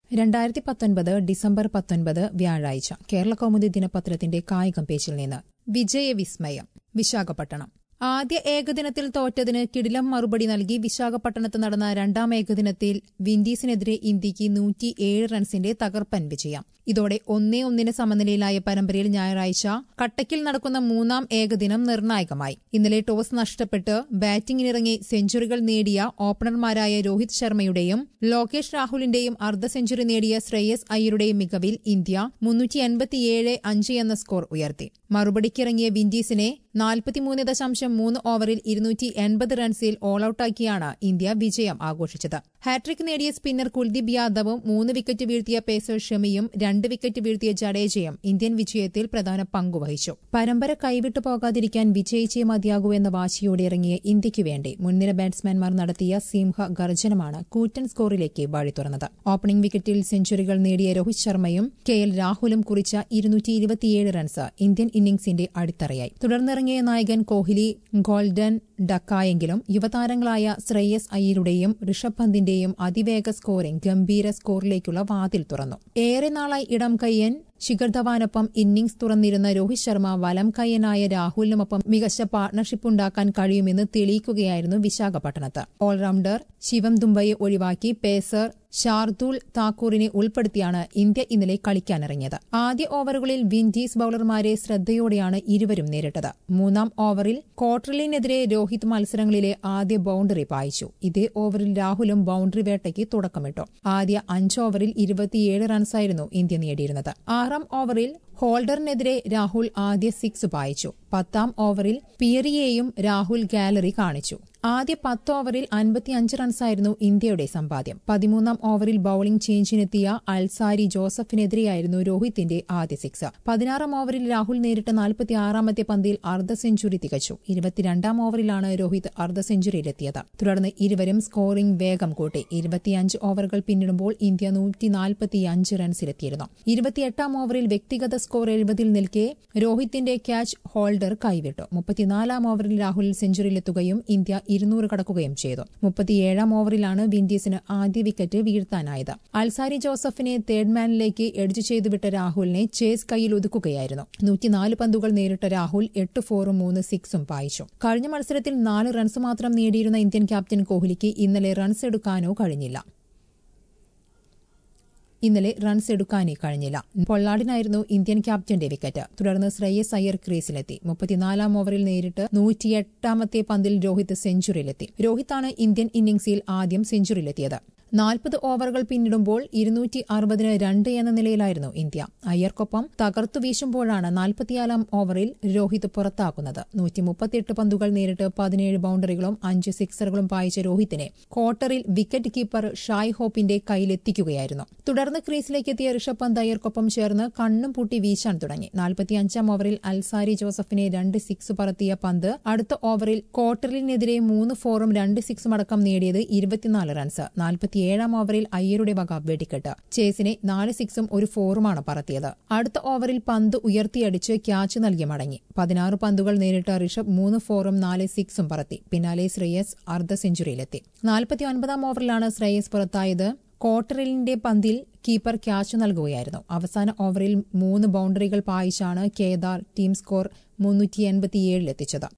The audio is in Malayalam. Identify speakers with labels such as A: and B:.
A: രണ്ടായിരത്തി പത്തൊൻപത് ഡിസംബർ പത്തൊൻപത് വ്യാഴാഴ്ച കേരള കൗമുദി ദിനപത്രത്തിന്റെ കായികം പേജിൽ നിന്ന് വിജയവിസ്മയം വിശാഖപട്ടണം ആദ്യ ഏകദിനത്തിൽ തോറ്റതിന് കിടിലം മറുപടി നൽകി വിശാഖപട്ടണത്ത് നടന്ന രണ്ടാം ഏകദിനത്തിൽ വിൻഡീസിനെതിരെ ഇന്ത്യയ്ക്ക് നൂറ്റിയേഴ് റൺസിന്റെ തകർപ്പൻ വിജയം ഇതോടെ ഒന്നേ ഒന്നിന് സമനിലയിലായ പരമ്പരയിൽ ഞായറാഴ്ച കട്ടക്കിൽ നടക്കുന്ന മൂന്നാം ഏകദിനം നിർണായകമായി ഇന്നലെ ടോസ് നഷ്ടപ്പെട്ട് ബാറ്റിംഗിനിറങ്ങി സെഞ്ചുറികൾ നേടിയ ഓപ്പണർമാരായ രോഹിത് ശർമ്മയുടെയും ലോകേഷ് രാഹുലിന്റെയും അർദ്ധ സെഞ്ചുറി നേടിയ ശ്രേയസ് അയ്യരുടെയും മികവിൽ ഇന്ത്യ മുന്നൂറ്റി എൺപത്തിയേഴ് അഞ്ച് എന്ന സ്കോർ ഉയർത്തി മറുപടിക്കിറങ്ങിയ വിൻഡീസിനെ നാൽപ്പത്തിമൂന്ന് ദശാംശം മൂന്ന് ഓവറിൽ ഇരുന്നൂറ്റി എൺപത് റൺസിൽ ഓൾ ഔട്ടാക്കിയാണ് ഇന്ത്യ വിജയം ആഘോഷിച്ചത് ഹാട്രിക് നേടിയ സ്പിന്നർ കുൽദീപ് യാദവും മൂന്ന് വിക്കറ്റ് വീഴ്ത്തിയ പേസർ ഷമിയും രണ്ട് വിക്കറ്റ് വീഴ്ത്തിയ ജഡേജയും ഇന്ത്യൻ വിജയത്തിൽ പ്രധാന പങ്കുവഹിച്ചു പരമ്പര കൈവിട്ടു പോകാതിരിക്കാൻ വിജയിച്ചേ മതിയാകൂ എന്ന വാശിയോടെ ഇറങ്ങിയ ഇന്ത്യയ്ക്കു വേണ്ടി മുൻനിര ബാറ്റ്സ്മാൻമാർ നടത്തിയ സിംഹ ഗർജനമാണ് കൂറ്റൻ സ്കോറിലേക്ക് വഴി തുറന്നത് ഓപ്പണിംഗ് വിക്കറ്റിൽ സെഞ്ചുറികൾ നേടിയ രോഹിത് ശർമ്മയും കെ എൽ രാഹുലും കുറിച്ച ഇരുന്നൂറ്റി ഇരുപത്തിയേഴ് റൺസ് ഇന്ത്യൻ ഇന്നിംഗ്സിന്റെ അടിത്തറയായി തുടർന്നിറങ്ങിയ നായകൻ കോഹ്ലി ഗോൾഡൻ ഡക്കായെങ്കിലും യുവതാരങ്ങളായ ശ്രേയസ് അയ്യരുടെയും ഋഷഭ് പന്തിന്റെയും അതിവേഗ സ്കോറിംഗ് ഗംഭീര സ്കോറിലേക്കുള്ള വാതിൽ തുറന്നു ഏറെ നാളായി ഇടം കയ്യൻ ശിഖർ ധവാനൊപ്പം ഇന്നിംഗ്സ് തുറന്നിരുന്ന രോഹിത് ശർമ്മ വലം കയ്യനായ രാഹുലിനുമൊപ്പം മികച്ച പാർട്ണർഷിപ്പ് ഉണ്ടാക്കാൻ കഴിയുമെന്ന് തെളിയിക്കുകയായിരുന്നു വിശാഖപട്ടണത്ത് ഓൾറൌണ്ടർ ശിവം ദുംബയെ ഒഴിവാക്കി പേസർ ഷാർദുൽ താക്കൂറിനെ ഉൾപ്പെടുത്തിയാണ് ഇന്ത്യ ഇന്നലെ കളിക്കാനിറങ്ങിയത് ആദ്യ ഓവറുകളിൽ വിൻഡീസ് ബൌളർമാരെ ശ്രദ്ധയോടെയാണ് ഇരുവരും നേരിട്ടത് മൂന്നാം ഓവറിൽ ക്വാർട്ടറിലിനെതിരെ രോഹിത് മത്സരങ്ങളിലെ ആദ്യ ബൌണ്ടറി പായിച്ചു ഇതേ ഓവറിൽ രാഹുലും ബൌണ്ടറി വേട്ടയ്ക്ക് തുടക്കമിട്ടു ആദ്യ അഞ്ച് ഓവറിൽ ഇരുപത്തിയേഴ് റൺസായിരുന്നു ഇന്ത്യ നേടിയിരുന്നത് ആറാം ഓവറിൽ ഹോൾഡറിനെതിരെ രാഹുൽ ആദ്യ സിക്സ് പായിച്ചു പത്താം ഓവറിൽ പിയറിയെയും രാഹുൽ ഗാലറി കാണിച്ചു ആദ്യ പത്ത് ഓവറിൽ അൻപത്തിയഞ്ച് റൺസായിരുന്നു ഇന്ത്യയുടെ സമ്പാദ്യം പതിമൂന്നാം ഓവറിൽ ബൌളിംഗ് ചേഞ്ചിനെത്തിയ അൽസാരി ജോസഫിനെതിരെയായിരുന്നു രോഹിത്തിന്റെ ആദ്യ സിക്സ് പതിനാറാം ഓവറിൽ രാഹുൽ നേരിട്ട നാൽപ്പത്തിയാറാമത്തെ പന്തിൽ അർദ്ധ സെഞ്ചുറി തികച്ചു ഇരുപത്തിരണ്ടാം ഓവറിലാണ് രോഹിത് അർദ്ധ സെഞ്ചുറിയിലെത്തിയത് തുടർന്ന് ഇരുവരും സ്കോറിംഗ് വേഗം കൂട്ടി ഇരുപത്തിയഞ്ച് ഓവറുകൾ പിന്നിടുമ്പോൾ ഇന്ത്യ നൂറ്റി നാൽപ്പത്തിയഞ്ച് റൺസിലെത്തിയിരുന്നു ഇരുപത്തിയെട്ടാം ഓവറിൽ വ്യക്തിഗത സ്കോർ എഴുപതിൽ നിൽക്കെ രോഹിത്തിന്റെ ക്യാച്ച് ഹോൾഡർ കൈവിട്ടു മുപ്പത്തിനാലാം ഓവറിൽ രാഹുൽ സെഞ്ചുറിയിലെത്തുകയും ഇന്ത്യ ഇരുന്നൂറ് കടക്കുകയും ചെയ്തു മുപ്പത്തിയേഴാം ഓവറിലാണ് വിൻഡീസിന് ആദ്യ വിക്കറ്റ് വീഴ്ത്താനായത് അൽസാരി ജോസഫിനെ തേർഡ് മാനിലേക്ക് എഡ്ജ് ചെയ്തുവിട്ട രാഹുലിനെ ചേസ് കൈയിൽ ഒതുക്കുകയായിരുന്നു നൂറ്റിനാല് പന്തുകൾ നേരിട്ട രാഹുൽ എട്ട് ഫോറും മൂന്ന് സിക്സും പായിച്ചു കഴിഞ്ഞ മത്സരത്തിൽ നാല് റൺസ് മാത്രം നേടിയിരുന്ന ഇന്ത്യൻ ക്യാപ്റ്റൻ കോഹ്ലിക്ക് ഇന്നലെ റൺസ് എടുക്കാനോ കഴിഞ്ഞില്ല ഇന്നലെ റൺസ് എടുക്കാനേ കഴിഞ്ഞില്ല പൊള്ളാടിനായിരുന്നു ഇന്ത്യൻ ക്യാപ്റ്റന്റെ വിക്കറ്റ് തുടർന്ന് ശ്രേയസ് അയ്യർ ക്രീസിലെത്തി മുപ്പത്തിനാലാം ഓവറിൽ നേരിട്ട് നൂറ്റിയെട്ടാമത്തെ പന്തിൽ രോഹിത് സെഞ്ചുറിയിലെത്തി രോഹിത്താണ് ഇന്ത്യൻ ഇന്നിംഗ്സിൽ ആദ്യം സെഞ്ചുറിയിലെത്തിയത് നാൽപ്പത് ഓവറുകൾ പിന്നിടുമ്പോൾ ഇരുന്നൂറ്റി അറുപതിന് രണ്ട് എന്ന നിലയിലായിരുന്നു ഇന്ത്യ അയ്യർക്കൊപ്പം തകർത്തു വീശുമ്പോഴാണ് നാൽപ്പത്തിയാലാം ഓവറിൽ രോഹിത് പുറത്താക്കുന്നത് നൂറ്റി മുപ്പത്തിയെട്ട് പന്തുകൾ നേരിട്ട് പതിനേഴ് ബൌണ്ടറികളും അഞ്ച് സിക്സറുകളും പായിച്ച രോഹിത്തിനെ ക്വാർട്ടറിൽ വിക്കറ്റ് കീപ്പർ ഷായ് ഹോപ്പിന്റെ കയ്യിലെത്തിക്കുകയായിരുന്നു തുടർന്ന് ക്രീസിലേക്ക് എത്തിയ ഋഷഭ് പന്ത് അയ്യർക്കൊപ്പം ചേർന്ന് കണ്ണും പൂട്ടി വീശാൻ തുടങ്ങി നാൽപ്പത്തിയഞ്ചാം ഓവറിൽ അൽസാരി ജോസഫിനെ രണ്ട് സിക്സ് പറത്തിയ പന്ത് അടുത്ത ഓവറിൽ ക്വാർട്ടറിനെതിരെ മൂന്ന് ഫോറും രണ്ട് സിക്സും അടക്കം നേടിയത് ഇരുപത്തിനാല് റൺസ് നാൽപ്പത്തി ഏഴാം ഓവറിൽ അയ്യരുടെ വക വെടിക്കെട്ട് ചേസിനെ നാല് സിക്സും ഒരു ഫോറുമാണ് പറത്തിയത് അടുത്ത ഓവറിൽ പന്ത് ഉയർത്തിയടിച്ച് ക്യാച്ച് നൽകി മടങ്ങി പതിനാറ് പന്തുകൾ നേരിട്ട ഋഷഭ് മൂന്ന് ഫോറും നാല് സിക്സും പറത്തി പിന്നാലെ ശ്രേയസ് അർദ്ധ സെഞ്ചുറിയിലെത്തി നാൽപ്പത്തിയൊൻപതാം ഓവറിലാണ് ശ്രേയസ് പുറത്തായത് ക്വാർട്ടറിലിന്റെ പന്തിൽ കീപ്പർ ക്യാച്ച് നൽകുകയായിരുന്നു അവസാന ഓവറിൽ മൂന്ന് ബൌണ്ടറികൾ പായിച്ചാണ് കേദാർ ടീം സ്കോർ മുന്നൂറ്റി എൺപത്തിയേഴിലെത്തിച്ചത്